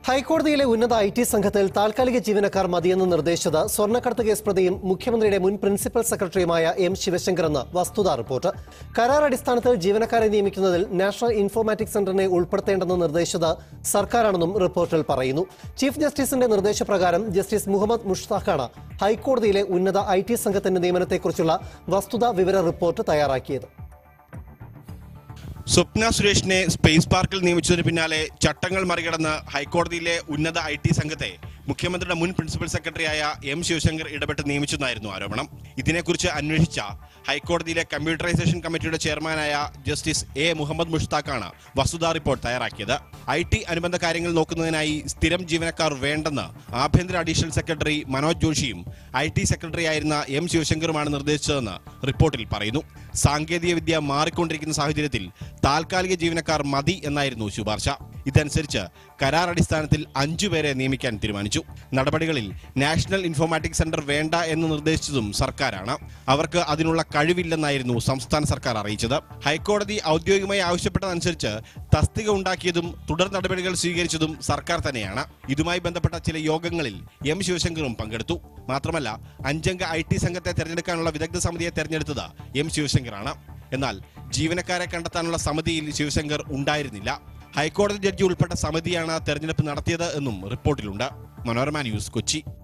ഹൈക്കോടതിയിലെ ഉന്നത I T സംഘത്തിൽ താൽക്കാലിക ജീവനക്കാർ മതിയെന്ന് നിർദ്ദേശിച്ചത് സ്വർണ്ണക്കടത്ത് കേസ് പ്രതിയും മുഖ്യമന്ത്രിയുടെ മുൻ പ്രിൻസിപ്പൽ സെക്രട്ടറിയുമായ എം ശിവശങ്കർ എന്ന വസ്തുതാ റിപ്പോർട്ട് കരാർ അടിസ്ഥാനത്തിൽ ജീവനക്കാരെ നിയമിക്കുന്നതിൽ നാഷണൽ ഇൻഫോർമാറ്റിക്സ് സെന്ററിനെ ഉൾപ്പെടുത്തേണ്ടെന്ന് നിർദ്ദേശിച്ചത് സർക്കാരാണെന്നും റിപ്പോർട്ടിൽ പറയുന്നു ചീഫ് ജസ്റ്റിസിന്റെ നിർദ്ദേശപ്രകാരം ജസ്റ്റിസ് മുഹമ്മദ് മുഷ്താഖാണ് ഹൈക്കോടതിയിലെ ഉന്നത ഐ ടി സംഘത്തിന്റെ നിയമനത്തെക്കുറിച്ചുള്ള വസ്തുതാ വിവര റിപ്പോർട്ട് തയ്യാറാക്കിയത് സ്വപ്ന സുരേഷിനെ സ്പേസ് പാർക്കിൽ നിയമിച്ചതിന് പിന്നാലെ ചട്ടങ്ങൾ മറികടന്ന് ഹൈക്കോടതിയിലെ ഉന്നത ഐ ടി സംഘത്തെ മുഖ്യമന്ത്രിയുടെ മുൻ പ്രിൻസിപ്പൽ സെക്രട്ടറിയായ എം ശിവശങ്കർ ഇടപെട്ട് നിയമിച്ചെന്നായിരുന്നു ആരോപണം ഇതിനെക്കുറിച്ച് അന്വേഷിച്ച ഹൈക്കോടതിയിലെ കമ്പ്യൂട്ടറൈസേഷൻ കമ്മിറ്റിയുടെ ചെയർമാനായ ജസ്റ്റിസ് എ മുഹമ്മദ് മുഷ്താഖാണ് വസ്തുതാ റിപ്പോർട്ട് തയ്യാറാക്കിയത് ഐ ടി അനുബന്ധ കാര്യങ്ങൾ നോക്കുന്നതിനായി സ്ഥിരം ജീവനക്കാർ വേണ്ടെന്ന് ആഭ്യന്തര അഡീഷണൽ സെക്രട്ടറി മനോജ് ജോഷിയും ഐ ടി സെക്രട്ടറി ആയിരുന്ന എം ശിവശങ്കറുമാണ് നിർദ്ദേശിച്ചതെന്ന് റിപ്പോർട്ടിൽ പറയുന്നു സാങ്കേതിക വിദ്യ മാറിക്കൊണ്ടിരിക്കുന്ന സാഹചര്യത്തിൽ താൽക്കാലിക ജീവനക്കാർ മതി എന്നായിരുന്നു ശുപാർശ ഇതനുസരിച്ച് കരാർ അടിസ്ഥാനത്തിൽ അഞ്ചുപേരെ നിയമിക്കാൻ തീരുമാനിച്ചു നടപടികളിൽ നാഷണൽ ഇൻഫോർമാറ്റിക്സ് സെന്റർ വേണ്ട എന്ന് നിർദ്ദേശിച്ചതും സർക്കാരാണ് അവർക്ക് അതിനുള്ള കഴിവില്ലെന്നായിരുന്നു സംസ്ഥാന സർക്കാർ അറിയിച്ചത് ഹൈക്കോടതി ഔദ്യോഗികമായി ആവശ്യപ്പെട്ടതനുസരിച്ച് തസ്തിക ഉണ്ടാക്കിയതും തുടർ നടപടികൾ സ്വീകരിച്ചതും സർക്കാർ തന്നെയാണ് ഇതുമായി ബന്ധപ്പെട്ട ചില യോഗങ്ങളിൽ എം ശിവശങ്കറും പങ്കെടുത്തു മാത്രമല്ല അഞ്ചംഗ ഐ ടി സംഘത്തെ തെരഞ്ഞെടുക്കാനുള്ള വിദഗ്ധ സമിതിയെ തെരഞ്ഞെടുത്തത് എം ശിവശങ്കറാണ് എന്നാൽ ജീവനക്കാരെ കണ്ടെത്താനുള്ള സമിതിയിൽ ശിവശങ്കർ ഉണ്ടായിരുന്നില്ല ഹൈക്കോടതി ജഡ്ജി ഉൾപ്പെട്ട സമിതിയാണ് തെരഞ്ഞെടുപ്പ് നടത്തിയത് എന്നും റിപ്പോർട്ടിലുണ്ട് മനോരമ ന്യൂസ് കൊച്ചി